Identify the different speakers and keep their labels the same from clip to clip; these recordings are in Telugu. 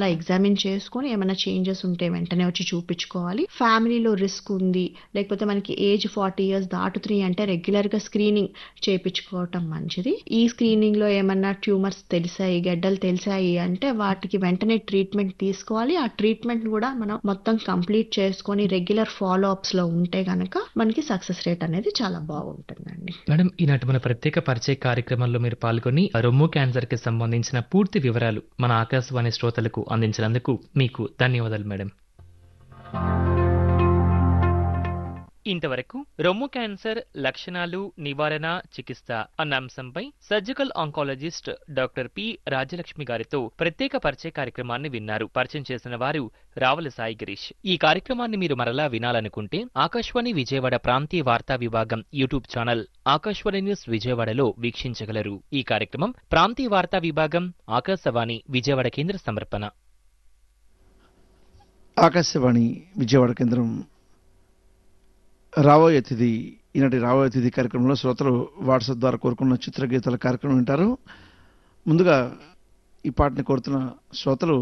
Speaker 1: అలా ఎగ్జామిన్ చేసుకొని ఏమైనా చేంజెస్ ఉంటే వెంటనే వచ్చి చూపించుకోవాలి ఫ్యామిలీలో రిస్క్ ఉంది లేకపోతే మనకి ఏజ్ ఫార్టీ ఇయర్స్ దాటుతున్నాయి అంటే రెగ్యులర్ గా స్క్రీనింగ్ చేయించుకోవటం మంచిది ఈ స్క్రీనింగ్ లో ఏమన్నా ట్యూమర్స్ తెలిసాయి గడ్డలు తెలిసాయి అంటే వాటికి వెంటనే ట్రీట్మెంట్ తీసుకోవాలి ఆ ట్రీట్మెంట్ కూడా మనం మొత్తం కంప్లీట్ చేసుకొని రెగ్యులర్ ఫాలో అప్స్ లో ఉంటే గనక మనకి సక్సెస్ రేట్ అనేది చాలా బాగుంటుందండి
Speaker 2: మేడం ఈనాటి మన ప్రత్యేక పరిచయ కార్యక్రమంలో మీరు పాల్గొని రొమ్ము క్యాన్సర్ కి సంబంధించిన పూర్తి వివరాలు మన ఆకాశవాణి శ్రోతలకు అందించినందుకు మీకు ధన్యవాదాలు మేడం ఇంతవరకు రొమ్ము క్యాన్సర్ లక్షణాలు నివారణ చికిత్స అన్న అంశంపై surgical oncologist doctor P Rajalakshmi గారితో ప్రత్యేక పరిచయ కార్యక్రమాన్ని విన్నారు పరిచయం చేసిన వారు రావుల సాయి గిరీష్ ఈ కార్యక్రమాన్ని మీరు మరలా వినాలనుకుంటే ఆకాశవాణి విజయవాడ ప్రాంతీయ వార్తా విభాగం యూట్యూబ్ ఛానల్ ఆకాశవాణి న్యూస్ విజయవాడలో వీక్షించగలరు ఈ కార్యక్రమం ప్రాంతీయ వార్తా విభాగం ఆకాశవాణి విజయవాడ కేంద్ర సమర్పణ
Speaker 3: ఆకాశవాణి విజయవాడ కేంద్రం రాబోయే అతిథి ఈనాటి రాబోయే అతిథి కార్యక్రమంలో శ్రోతలు వాట్సాప్ ద్వారా కోరుకున్న చిత్రగీతాల కార్యక్రమం వింటారు ముందుగా ఈ పాటని కోరుతున్న శ్రోతలు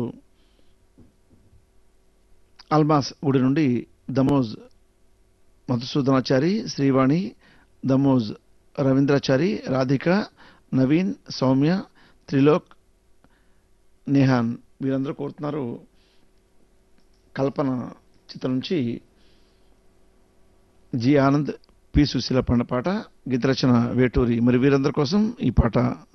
Speaker 3: అల్మాస్ గుడి నుండి దమోజ్ మధుసూదనాచారి శ్రీవాణి దమోజ్ రవీంద్రాచారి రాధిక నవీన్ సౌమ్య త్రిలోక్ నేహాన్ వీరందరూ కోరుతున్నారు కల్పన చిత్రం నుంచి జి ఆనంద్ పి సుశీల పండ పాట గీత రచన వేటూరి మరి వీరందరి కోసం ఈ పాట